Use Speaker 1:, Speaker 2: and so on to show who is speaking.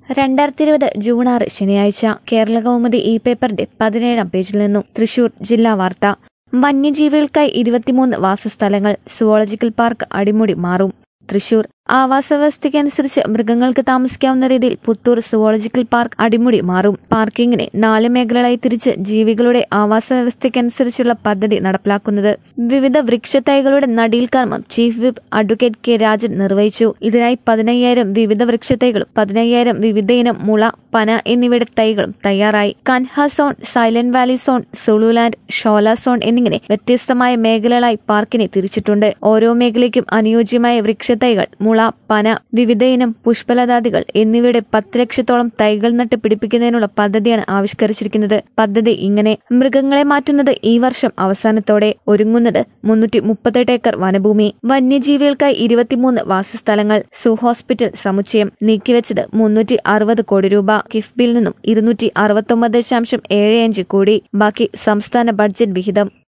Speaker 1: രണ്ടായിരത്തി ഇരുപത് ജൂൺ ആറ് ശനിയാഴ്ച കേരള കൗമുദി ഇ പേപ്പറിന്റെ പതിനേഴാം പേജിൽ നിന്നും തൃശൂർ ജില്ലാ വാർത്ത വന്യജീവികൾക്കായി ഇരുപത്തിമൂന്ന് വാസസ്ഥലങ്ങൾ സുവോളജിക്കൽ പാർക്ക് അടിമുടി മാറും തൃശൂർ ആവാസ വ്യവസ്ഥയ്ക്കനുസരിച്ച് മൃഗങ്ങൾക്ക് താമസിക്കാവുന്ന രീതിയിൽ പുത്തൂർ സുവോളജിക്കൽ പാർക്ക് അടിമുടി മാറും പാർക്കിങ്ങിനെ നാല് മേഖലകളായി തിരിച്ച് ജീവികളുടെ ആവാസ വ്യവസ്ഥയ്ക്കനുസരിച്ചുള്ള പദ്ധതി നടപ്പിലാക്കുന്നത് വിവിധ വൃക്ഷത്തൈകളുടെ നടീൽ കർമ്മം chief whip advocate K Rajan നിർവഹിച്ചു ഇതിനായി പതിനയ്യായിരം വിവിധ വൃക്ഷത്തൈകളും പതിനയ്യായിരം വിവിധയിനം മുള പന എന്നിവയുടെ തൈകളും തയ്യാറായി Kanha zone Silent Valley zone Zululand Shola zone എന്നിങ്ങനെ വ്യത്യസ്തമായ മേഖലകളായി പാർക്കിനെ തിരിച്ചിട്ടുണ്ട് ഓരോ മേഖലയ്ക്കും അനുയോജ്യമായ വൃക്ഷത്തൈകൾ മുള പന വിവിധയിനം പുഷ്പലതാദികൾ എന്നിവയുടെ പത്ത് ലക്ഷത്തോളം തൈകൾ നട്ട് പിടിപ്പിക്കുന്നതിനുള്ള പദ്ധതിയാണ് ആവിഷ്കരിച്ചിരിക്കുന്നത് പദ്ധതി ഇങ്ങനെ മൃഗങ്ങളെ മാറ്റുന്നത് ഈ വർഷം അവസാനത്തോടെ ഒരുങ്ങുന്നത് മുന്നൂറ്റി മുപ്പത്തെട്ട് ഏക്കർ വനഭൂമി വന്യജീവികൾക്കായി ഇരുപത്തിമൂന്ന് വാസസ്ഥലങ്ങൾ സൂ ഹോസ്പിറ്റൽ സമുച്ചയം നീക്കിവെച്ചത് മുന്നൂറ്റി അറുപത് കോടി രൂപ കിഫ്ബിയിൽ നിന്നും ഇരുന്നൂറ്റി അറുപത്തൊമ്പത് ദശാംശം ഏഴ് അഞ്ച് കോടി ബാക്കി സംസ്ഥാന ബഡ്ജറ്റ് വിഹിതം